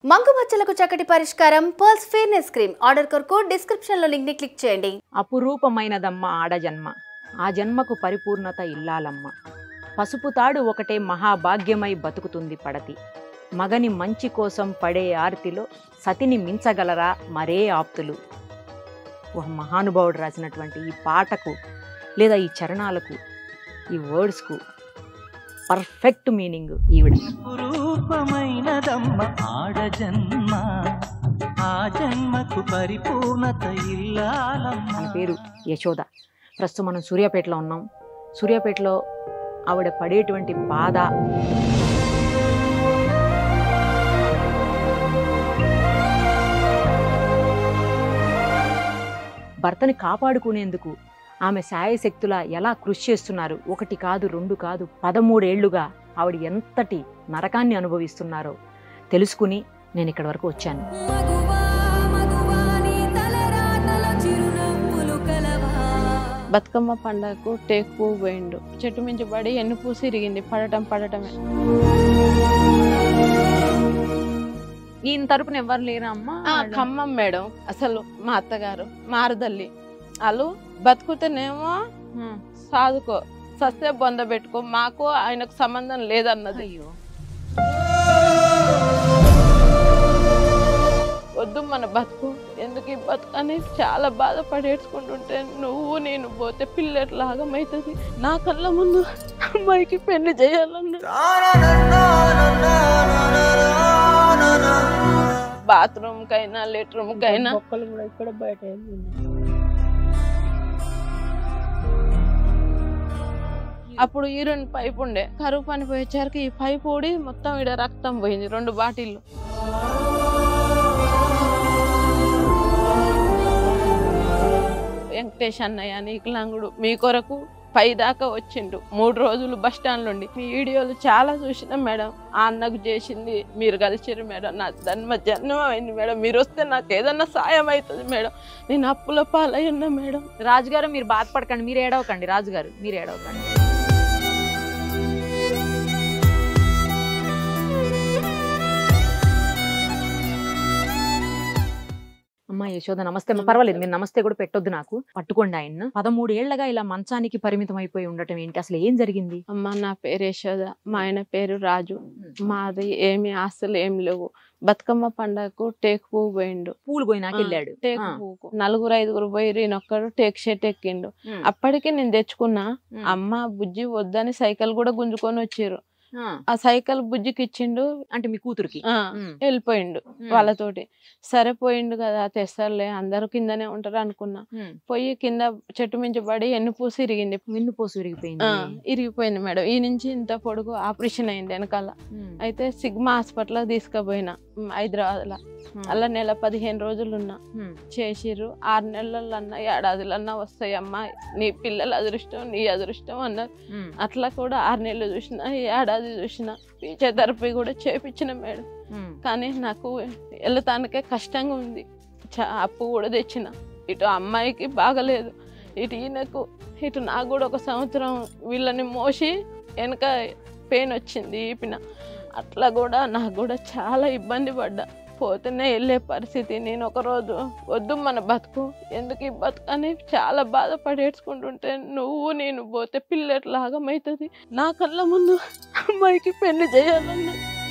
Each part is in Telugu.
మంగు మచ్చలకు చక్కటి పరిష్కారం పర్ల్స్ ఫెయిర్నెస్ క్రీమ్ ఆర్డర్ కొరకు డిస్క్రిప్షన్ లో లింక్ ని క్లిక్ చేయండి అపురూపమైనదమ్మ ఆడజన్మ ఆ జన్మకు పరిపూర్ణత ఇల్లాలమ్మ పసుపు తాడు ఒకటే మహాభాగ్యమై బతుకుతుంది పడతి మగని మంచి కోసం పడే ఆర్తిలో సతిని మించగలరా మరే ఆప్తులు ఒక మహానుభావుడు రాసినటువంటి ఈ పాటకు లేదా ఈ చరణాలకు ఈ వర్డ్స్కు పర్ఫెక్ట్ మీనింగ్ ఈవిడ రూపమైనదమ్మ ఆడ జన్మ ఆ జన్మకు పరిపూర్ణత ఇల్లాలమ్మ ఆమె పేరు యశోద ప్రస్తుతం మనం సూర్యాపేటలో ఉన్నాం సూర్యాపేటలో ఆవిడ పడేటువంటి బాధ భర్తని కాపాడుకునేందుకు ఆమె శాయశక్తుల ఎలా కృషి చేస్తున్నారు ఒకటి కాదు రెండు కాదు పదమూడేళ్లుగా ఆవిడ ఎంతటి నరకాన్ని అనుభవిస్తున్నారో తెలుసుకుని నేను ఇక్కడి వరకు వచ్చాను మగువా మగువా నీ తలరాతల చిరునవ్వులు కలవా బతుకమ్మ పండగకు టేకు పువ్వు పోయిండు చెట్టు మించి పడి ఎన్ను పూసి ఇరిగింది పడటం పడటమే ఈయన తరపున ఎవరు లేరా అమ్మా ఆ, ఖమ్మం మేడం అసలు మా అత్తగారు మారదల్లి వాళ్ళు బతుకుతేనేమో "హ్మ్, సాదుకో సస్తే బొంద పెట్టుకో మాకు ఆయనకు సంబంధం లేదన్నది అయ్యో వద్దు మన బతుకు ఎందుకు ఈ బతుకు అని చాలా బాధపడేసుకుంటుంటే నువ్వు నేను పోతే పిల్లట్లాగా అవుతుంది నా కళ్ళ ముందు అమ్మాయికి పెళ్లి చేయాలన్న బాత్రూమ్ కైనా లెట్రూమ్ కైనా మొక్కలు కూడా ఇక్కడ బయట అప్పుడు యూరిన్ పైప్ ఉండే కరువు పని పోయేసరికి ఈ పైప్ ఊడి మొత్తం ఈడ రక్తం పోయింది రెండు బాటిల్లు వెంకటేష్ అన్నయ్య అని వికలాంగుడు మీ కొరకు పై దాకా వచ్చిండు మూడు రోజులు బస్ స్టాండ్ నుండి మీ వీడియోలు చాలా చూసినాం మేడం ఆ అన్నకు చేసింది మీరు కలిసిరు మేడం నా జన్మ జన్మ అయింది మేడం మీరు వస్తే నాకు ఏదన్నా సాయం అవుతుంది మేడం నేను అప్పుల పాలై ఉన్నా మేడం రాజుగారు మీరు బాధపడకండి మీరు ఏడవకండి రాజుగారు మీరు ఏడవకండి అమ్మా యశోద నమస్తే అమ్మా. పర్వాలేదు మీరు నమస్తే కూడా పెట్టొద్దు నాకు పట్టుకోండి ఆయన పదమూడు ఏళ్లగా ఇలా మంచానికి పరిమితం అయిపోయి ఉండటం ఏంటి అసలు ఏం జరిగింది అమ్మ నా పేరు యశోద మా ఆయన పేరు రాజు మాది ఏమి ఆస్తులు ఏం లేవు బతుకమ్మ పండగకు టేకు పువ్వు పోయిండు పూలు పోయినాక వెళ్ళాడు టేకు ఆ. పువ్వుకు నలుగురు ఐదుగురు పోయి ఈయనొక్కడు టేక్ షెట్ ఎక్కిండు ఉమ్. అప్పటికి నేను తెచ్చుకున్నా ఉమ్. అమ్మ బుజ్జి వద్దని సైకిల్ కూడా గుంజుకొని వచ్చిర్రు ఆ. ఆ సైకిల్ బుజ్జికి ఇచ్చిండు అంటే మీ కూతురికి ఆ, ఉమ్. వెళ్ళిపోయిండు ఉమ్. వాళ్ళతోటి సరే పోయిండు కదా తెస్తారులే అందరూ కిందనే ఉంటారు అనుకున్నా ఉమ్. పోయి కింద చెట్టు మించి పడి ఎన్ను పూసి ఇరిగింది వెన్నుపోసు విరిగిపోయింది ఆ, ఇరిగిపోయింది మేడం ఈ నుంచి ఇంత పొడుగు ఆపరేషన్ అయింది వెనకాల ఉమ్. అయితే సిగ్మా హాస్పిటల్ తీసుకుపోయినా హైదరాబాద్ లో ఉమ్. అలా నెల పదిహేను రోజులు ఉన్నా ఉమ్. చేసిర్రు ఆరు నెలలన్నా ఏడాదిలన్నా వస్తాయి అమ్మా నీ పిల్లల అదృష్టం నీ అదృష్టం అన్నారు ఉమ్. అట్లా కూడా ఆరు నెలలు చూసిన ఏడాది చూసిన ఫిజియోథెరపీ కూడా చేపించిన మేడం ఉమ్. కానీ నాకు వెళ్తానికే కష్టంగా ఉంది చా అప్పు కూడా తెచ్చిన ఇటు అమ్మాయికి బాగలేదు ఇటు ఈయనకు ఇటు నాకు కూడా ఒక సంవత్సరం వీళ్ళని మోసి వెనక పెయిన్ వచ్చింది ఈపిన అట్లా కూడా నాకు కూడా చాలా ఇబ్బంది పడ్డా పోతేనే వెళ్ళే పరిస్థితి నేను ఒకరోజు వద్దు మన బతుకు ఎందుకు ఈ బతుకు అని చాలా బాధపడేసుకుంటుంటే నువ్వు నేను పోతే పిల్లట్లాగా అవుతుంది నా కళ్ళ ముందు అమ్మాయికి పెళ్లి చేయాలన్నా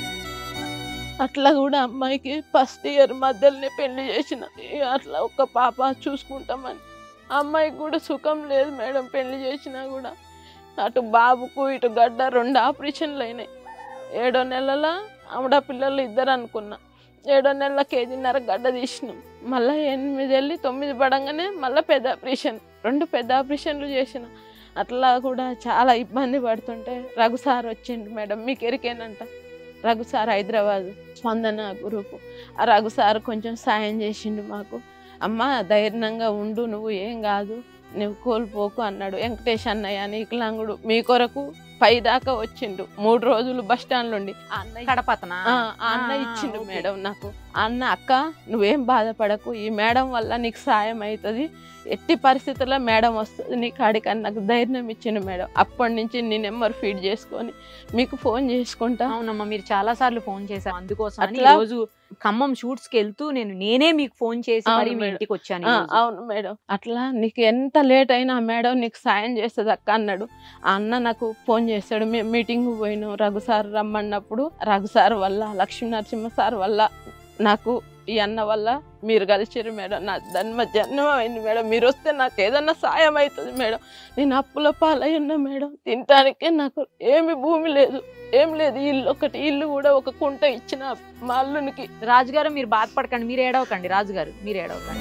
అట్లా కూడా అమ్మాయికి ఫస్ట్ ఇయర్ మధ్యలోనే పెళ్లి చేసిన ఇక అట్లా ఒక పాప చూసుకుంటామని అమ్మాయికి కూడా సుఖం లేదు మేడం పెళ్లి చేసినా కూడా అటు బాబుకు ఇటు గడ్డ రెండు ఆపరేషన్లు అయినాయి ఏడో నెలల ఆవిడ పిల్లలు ఇద్దరు అనుకున్నా ఏడో నెలల కేజీన్నర గడ్డ తీసినాం మళ్ళీ ఎనిమిది వెళ్ళి తొమ్మిది పడంగానే మళ్ళీ పెద్ద ఆపరేషన్ రెండు పెద్ద ఆపరేషన్లు చేసిన అట్లా కూడా చాలా ఇబ్బంది పడుతుంటే రఘు సార్ వచ్చిండు మేడం మీకు ఎరికేనంట రఘు సార్ హైదరాబాద్ స్పందన గ్రూపు ఆ రఘు సార్ కొంచెం సాయం చేసిండు మాకు అమ్మ ధైర్యంగా ఉండు నువ్వు ఏం కాదు నువ్వు కోల్పోకు అన్నాడు వెంకటేష్ అన్నయ్య అని వికలాంగుడు మీ కొరకు పై దాకా వచ్చిండు మూడు రోజులు బస్ స్టాండ్ నుండి ఆ అన్నయ్య కడపతనా ఆ, ఆ అన్న ఆ, ఇచ్చిండు ఓకే. మేడం నాకు ఆ అన్న అక్క నువ్వేం బాధపడకు ఈ మేడం వల్ల నీకు సాయం అవుతుంది ఎట్టి పరిస్థితుల్లో మేడం వస్తుంది నీ కాడికి అని నాకు ధైర్యం ఇచ్చిండు మేడం అప్పటి నుంచి నీ నెంబర్ ఫీడ్ చేసుకొని మీకు ఫోన్ చేసుకుంటా అవునమ్మా మీరు చాలా సార్లు ఫోన్ చేశారు అందుకోసం అని అట్లా- ఈ రోజు ఖమ్మం షూట్స్ కి వెళ్తూ నేను నేనే మీకు ఫోన్ చేసి అవును మరి మీ మేడం. ఇంటికి వచ్చాను ఆ, ఈ రోజు. అవును మేడం అట్లా నీకు ఎంత లేట్ అయినా మేడం నీకు సాయం చేస్తుంది అక్క అన్నాడు ఆ అన్న నాకు ఫోన్ చేశాడు మేము మీటింగ్ పోయినాం రఘు సార్ రమ్మన్నప్పుడు రఘు సార్ వల్ల లక్ష్మీ నరసింహ సార్ వల్ల నాకు ఈ అన్న వల్ల మీరు కలిసిరు మేడం నా జన్మ జన్మ అయింది మేడం మీరు వస్తే నాకు ఏదన్నా సాయం అవుతుంది మేడం నేను అప్పుల పాలై ఉన్నా మేడం తినటానికి నాకు ఏమి భూమి లేదు ఏం లేదు ఇల్లు ఒకటి ఇల్లు కూడా ఒక కుంట ఇచ్చిన మా అల్లునికి రాజుగారు మీరు బాధపడకండి మీరు ఏడవకండి రాజుగారు మీరు ఏడవకండి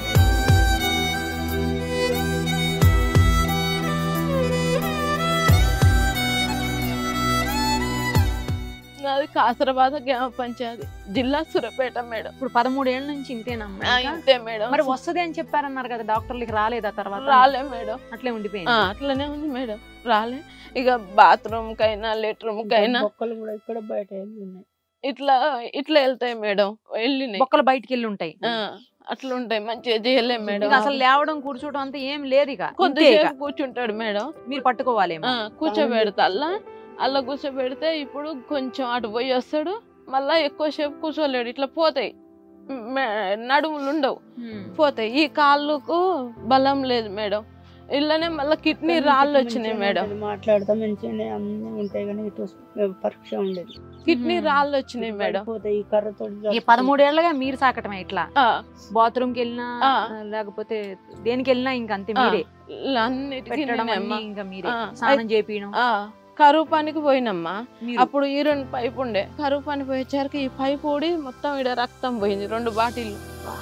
నాది కాసరబాద గ్రామ పంచాయతీ జిల్లా సురపేట మేడం ఇప్పుడు పదమూడేళ్ల నుంచి ఇంతేనమ్మా ఆ, ఇంకా? ఇంతే మేడం మరి వస్తది అని చెప్పారన్నారు కదా డాక్టర్లకి రాలేదా తర్వాత రాలే మేడం అట్లే ఆ, ఉండిపోయింది అట్లనే ఉంది మేడం రాలే ఇక బాత్రూమ్ కైనా లెట్రూమ్ కైనా బొక్కలు కూడా ఇక్కడ బయట వెళ్ళి ఉన్నాయి ఇట్లా ఇట్లా వెళ్తాయి మేడం వెళ్ళినాయి బొక్కలు బయటికి వెళ్ళి ఉంటాయి ఆ, అట్లా ఉంటాయి మంచిగా చేయలేం మేడం ఇంకా అసలు లేవడం కూర్చోవడం అంతా ఏం లేదు ఇక ఇంతే ఇక. కొద్దిసేపు కూర్చుంటాడు మేడం మీరు పట్టుకోవాలేమో ఆ, కూర్చోబెడతా అల్లా అలా కూర్చోబెడితే ఇప్పుడు కొంచెం అటు పోయి వస్తాడు మళ్ళా ఎక్కువసేపు కూర్చోలేడు ఇట్లా పోతాయి మే- నడుములు ఉండవు హ్మ్. పోతాయి ఈ కాళ్ళకు బలం లేదు మేడం ఇళ్ళనే మళ్ళీ కిడ్నీ రాళ్ళు వచ్చినాయి మేడం మాట్లాడతా మంచిగానే అన్ని ఉంటాయి కానీ ఇటు పరీక్ష ఉండేది కిడ్నీ మ్మ్. రాళ్ళు వచ్చినాయి మేడం పోతాయి ఈ కర్రతో ఈ పదమూడేళ్లగా మీరు సాకటమే ఇట్లా ఆ, బాత్రూమ్ కి వెళ్ళినా ఆ. లేకపోతే దేనికి వెళ్ళినా ఇంకా అంతే ఆ, మీరే అన్నిటికీ పెట్టడం నేనే అన్ని అమ్మా. ఇంకా మీరే ఆ, స్నానం చేపియడం ఆ, కరువు పనికి పోయినమ్మా మీరు అప్పుడు ఈ రెండు పైపు ఉండే కరువు పని పోయేసరికి ఈ పైపు ఊడి మొత్తం ఈడ రక్తం పోయింది రెండు బాటిల్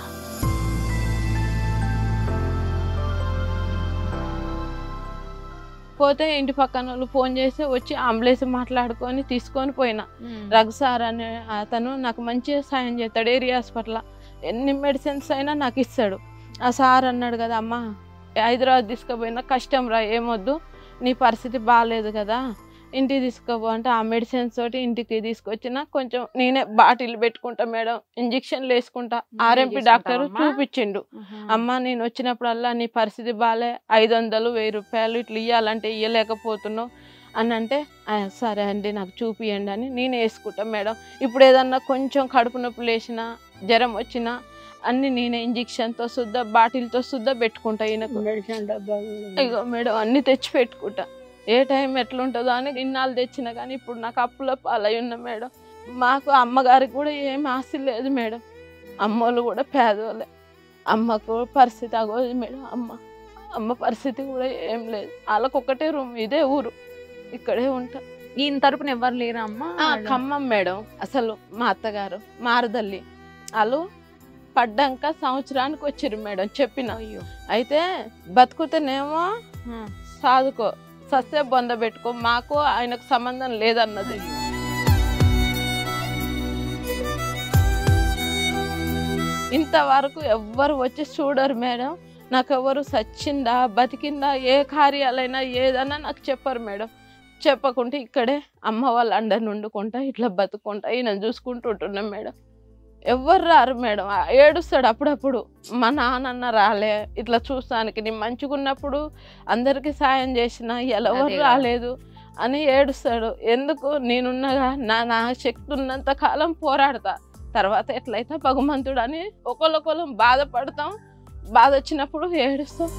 పోతే ఇంటి పక్కన వాళ్ళు ఫోన్ చేసి వచ్చి అంబులెన్స్ మాట్లాడుకొని తీసుకొని పోయినా హ్మ్. రఘు సార్ అనే అతను నాకు మంచిగా సాయం చేస్తాడు ఏరియా హాస్పిటల్ ఎన్ని మెడిసిన్స్ అయినా నాకు ఇస్తాడు ఆ సార్ అన్నాడు కదా అమ్మ హైదరాబాద్ తీసుకుపోయినా కష్టం రా ఏమొద్దు నీ పరిస్థితి బాగాలేదు కదా ఇంటికి తీసుకోపో అంటే ఆ మెడిసిన్స్ తోటి ఇంటికి తీసుకొచ్చిన కొంచెం నేనే బాటిల్ పెట్టుకుంటా మేడం ఇంజక్షన్లు వేసుకుంటా నువ్వే ఆర్ఎంపీ డాక్టర్ చేసుకుంటావమ్మా? చూపించిండు ఆహా. అమ్మ నేను వచ్చినప్పుడల్లా నీ పరిస్థితి బాగాలే ఐదు వందలు వెయ్యి రూపాయలు ఇట్లా ఇవ్వాలంటే ఇవ్వలేకపోతున్నావు అని అంటే "ఆ, సరే అండి నాకు చూపియండి అని నేను వేసుకుంటా మేడం ఇప్పుడు ఏదన్నా కొంచెం కడుపు నొప్పి లేచినా జ్వరం వచ్చినా అన్ని నేనే ఇంజక్షన్తో శుద్ధ బాటిల్తో శుద్ధ పెట్టుకుంటా ఈయనకు మెడిసిన్ డబ్బా కూడా ఇగో మేడం అన్ని తెచ్చి పెట్టుకుంటా ఏ టైం ఎట్లుంటుందో అని ఇన్నాళ్ళు తెచ్చిన కానీ ఇప్పుడు నాకు అప్పుల పాలై ఉన్నా మేడం మాకు అమ్మగారికి కూడా ఏం ఆస్తి లేదు మేడం అమ్మోళ్ళు కూడా పేదోళ్ళే అమ్మకు పరిస్థితి అగోదు మేడం అమ్మ అమ్మ పరిస్థితి కూడా ఏం లేదు వాళ్ళకు ఒకటే రూమ్ ఇదే ఊరు ఇక్కడే ఉంటా ఈయన తరపున ఎవరు లేరా అమ్మా ఆ, ఖమ్మం మేడం అసలు మా అత్తగారు మారదల్లి వాళ్ళు పడ్డాక సంవత్సరానికి వచ్చిర్రు మేడం చెప్పిన అయ్యో అయితే బతుకుతేనేమో ఆ. సాదుకో సస్తే బొంద పెట్టుకో మాకు ఆయనకు సంబంధం లేదన్నది ఇంతవరకు ఎవ్వరు వచ్చి చూడరు మేడం నాకు ఎవరు సచ్చిందా బతికిందా ఏ కార్యాలైనా ఏదన్నా నాకు చెప్పరు మేడం చెప్పకుంటే ఇక్కడే అమ్మ వాళ్ళ అండ నుండుకుంటా ఇట్లా బతుకుంటా ఈయన చూసుకుంటూ ఉంటున్నాం మేడం ఎవ్వరు రారు మేడం ఆ ఏడుస్తాడు అప్పుడప్పుడు మా నాన్న రాలే ఇట్లా చూస్తానికి నేను మంచిగున్నప్పుడు అందరికీ సాయం చేసిన ఎవరు అదే కదా. రాలేదు అని ఏడుస్తాడు ఎందుకు నేనున్నగా నా నా శక్తి ఉన్నంత కాలం పోరాడతా తర్వాత ఎట్లయితే భగవంతుడు అని ఒకళ్ళొకళ్ళం బాధపడతాం బాధ వచ్చినప్పుడు ఏడుస్తాం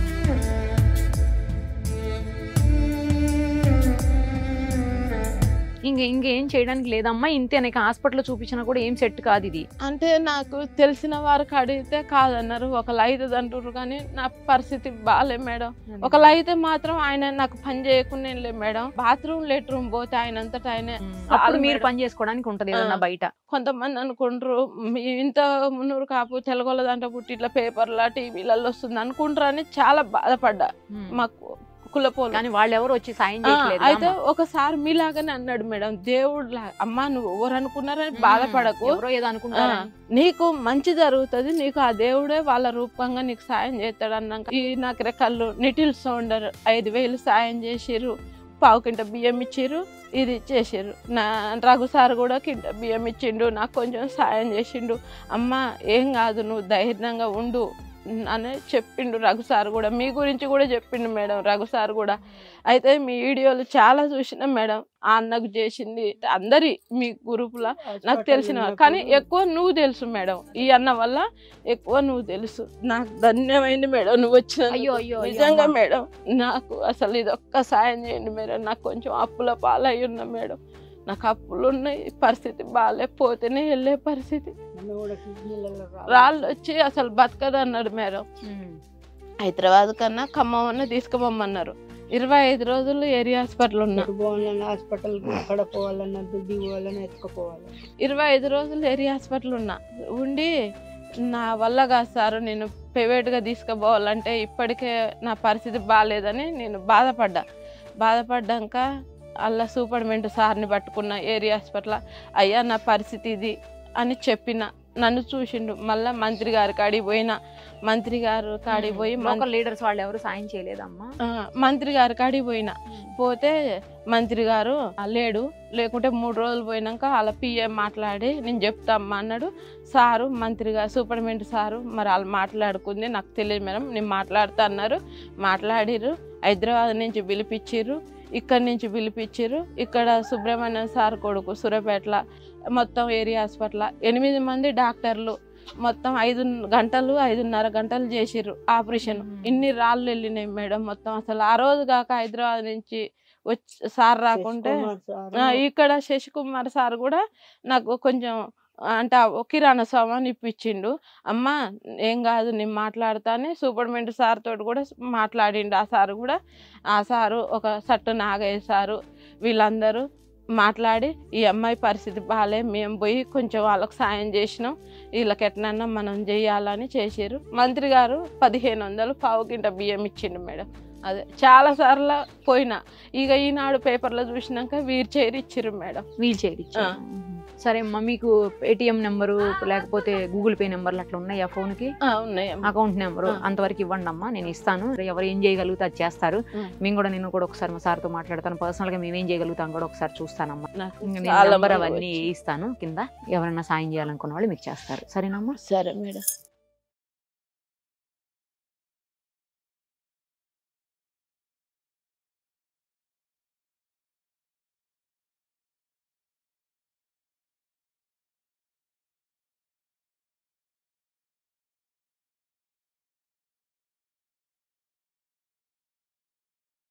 ఇంక ఇంకేం చేయడానికి లేదమ్మా ఇంతే నీకు హాస్పిటల్ చూపించినా కూడా ఏం సెట్ కాదు ఇది అంటే నాకు తెలిసిన వారికి అడిగితే కాదన్నారు ఒకళ్ళు అయితే అంటారు కానీ నా పరిస్థితి బాగాలే మేడం ఒకళ్ళు అయితే మాత్రం ఆయన నాకు పని చేయకుండా లే మేడం బాత్రూమ్ లెట్రూమ్ పోతే ఆయన అంతటా ఆయనే ఉమ్, చాలు అప్పుడు మీరు మేడం. పని చేసుకోవడానికి ఉంటది ఏదన్నా ఆ. బయట కొంతమంది అనుకుంటారు "మీ ఇంత మున్నూరు కాపు తెలుగుల దాంట్లో పుట్టి ఇట్లా పేపర్ల టీవీలలో వస్తుంది అనుకుంటారు అని చాలా బాధపడ్డా ఉమ్. మాకు కులపోలు కానీ వాళ్ళు ఎవరు వచ్చి సాయం ఆ, చేయట్లేదు అయితే ఒకసారి మీలాగానే అన్నాడు మేడం దేవుడు లా- అమ్మా నువ్వు ఎవరు అనుకున్నారని బాధపడకు ఎవరో ఏదో అనుకుంటారా ఆ, నీకు మంచి జరుగుతుంది నీకు ఆ దేవుడే వాళ్ళ రూపంగా నీకు సాయం చేస్తాడు అన్నాక ఈ నాకు రెక్కలు నిటిల్ సౌండర్ ఐదు వేలు సాయం చేసిర్రు పావు కింట బియ్యం ఇచ్చిర్రు ఇది ఇచ్చేసిర్రు నా రఘు సార్ కూడా కింట బియ్యం ఇచ్చిండు నాకు కొంచెం సాయం చేసిండు అమ్మ ఏం కాదు నువ్వు ధైర్యంగా ఉండు అని చెప్పిండు రఘు సార్ కూడా మీ గురించి కూడా చెప్పిండు మేడం రఘు సార్ కూడా అయితే మీ వీడియోలు చాలా చూసిన మేడం ఆ అన్నకు చేసింది అందరి మీ గ్రూపులో నాకు తెలిసిన వాళ్ళు. కానీ ఎక్కువ నువ్వు తెలుసు మేడం ఈ అన్న వల్ల ఎక్కువ నువ్వు తెలుసు నాకు ధన్యమైంది మేడం నువ్వు వచ్చిన అయ్యో అయ్యో అయ్యో నిజంగా అమ్మా. మేడం నాకు అసలు ఇది ఒక్క సాయం చేయండి మేడం నాకు కొంచెం అప్పుల పాలై ఉన్నా మేడం నాకు అప్పులు ఉన్నాయి పరిస్థితి బాగాలేకపోతేనే వెళ్ళే పరిస్థితి మొన్న కూడా కిడ్నీలలో రాళ్ళు. రాళ్ళు వచ్చి అసలు బతకదు అన్నాడు మేడం ఉమ్. హైదరాబాద్ కన్నా ఖమ్మం అన్న తీసుకుపోమన్నారు ఇరవై ఐదు రోజులు ఏరియా హాస్పిటల్ ఉన్నా ఎటు పోవాలన్నా హాస్పిటల్ అక్కడ పోవాలన్నా దుడ్డి పోవాలన్నా ఎత్తుకుపోవాలి ఇరవై ఐదు రోజులు ఏరియా హాస్పిటల్ ఉన్నా ఉండి నా వల్ల కాదు సార్ నేను ప్రైవేట్గా తీసుకుపోవాలంటే ఇప్పటికే నా పరిస్థితి బాగాలేదని నేను బాధపడ్డా బాధపడ్డాక అలా సూపర్మెంట్ సార్ని పట్టుకున్న ఏరియా హాస్పిటల్ అయ్యా నా పరిస్థితి ఇది అని చెప్పిన నన్ను చూసిండు మళ్ళా మంత్రి గారి కాడికి పోయిన మంత్రి గారు కాడికి పోయి మం- లోకల్ లీడర్స్ వాళ్ళు ఎవరు సాయం చేయలేదమ్మా ఆ, మంత్రి గారి కాడికి పోయిన పోతే మంత్రి గారు "ఆ, లేడు లేకుంటే మూడు రోజులు పోయినాక వాళ్ళ పిఏ మాట్లాడి నేను చెప్తామ్మా అన్నాడు సారు మంత్రి గారు సూపర్మెంట్ సారు మరి వాళ్ళు మాట్లాడుకుంది నాకు తెలియదు మేడం నేను మాట్లాడుతా అన్నారు మాట్లాడిర్రు హైదరాబాద్ నుంచి పిలిపించిర్రు ఇక్కడి నుంచి పిలిపించిర్రు ఇక్కడ సుబ్రహ్మణ్యం సార్ కొడుకు సూర్యాపేటల మొత్తం ఏరియా హాస్పిటల్ ఎనిమిది మంది డాక్టర్లు మొత్తం ఐదు గంటలు ఐదున్నర గంటలు చేసిర్రు ఆపరేషన్ మ్మ్. ఇన్ని రాళ్ళు వెళ్ళినాయి మేడం మొత్తం అసలు ఆ రోజు కాక హైదరాబాద్ నుంచి వచ్చి సార్ రాకుంటే శశికుమార్ సార్ ఆ, ఇక్కడ శశికుమార్ సార్ కూడా నాకు కొంచెం అంటే ఆ కిరాణా సామాన్ ఇప్పించిండు అమ్మ ఏం కాదు నేను మాట్లాడతానే సూపర్మెంట్ సార్ తోటి కూడా మాట్లాడిండు ఆ సారు కూడా ఆ సారు ఒక సట్టు నాగయ్య సారు వీళ్ళందరూ మాట్లాడి ఈ అమ్మాయి పరిస్థితి బాగాలే మేము పోయి కొంచెం వాళ్ళకి సాయం చేసినాం వీళ్ళకి ఎట్లన్నా మనం చేయాలని చేసారు మంత్రి గారు పదిహేను వందలు పావు కింట బియ్యం ఇచ్చిండు మేడం అదే చాలా సార్లు పోయినా ఇక ఈనాడు పేపర్లో చూసినాక వీరు చేరి ఇచ్చిర్రు మేడం వీల్ చైర్ ఇచ్చారు. సరే అమ్మా మీకు ఏటీఎం నెంబరు లేకపోతే గూగుల్ పే నెంబర్లు అట్లా ఉన్నాయా ఫోన్ కి ఆ, ఉన్నాయి అమ్మ. అకౌంట్ నెంబరు ఆ. అంతవరకు ఇవ్వండి అమ్మా నేను ఇస్తాను ఎవరు ఏం చేయగలిగితే అది చేస్తారు ఉం. మేము కూడా నేను కూడా ఒకసారి మా సార్తో మాట్లాడతాను పర్సనల్ గా మేము ఏం చేయగలుగుతాం కూడా ఒకసారి చూస్తానమ్మా నాకు నేను చాలా నెంబర్ మంది అవన్నీ వచ్చి- ఇస్తాను కింద ఎవరైనా సాయం చేయాలనుకున్న వాళ్ళు మీకు చేస్తారు సరేనమ్మా సరే మేడం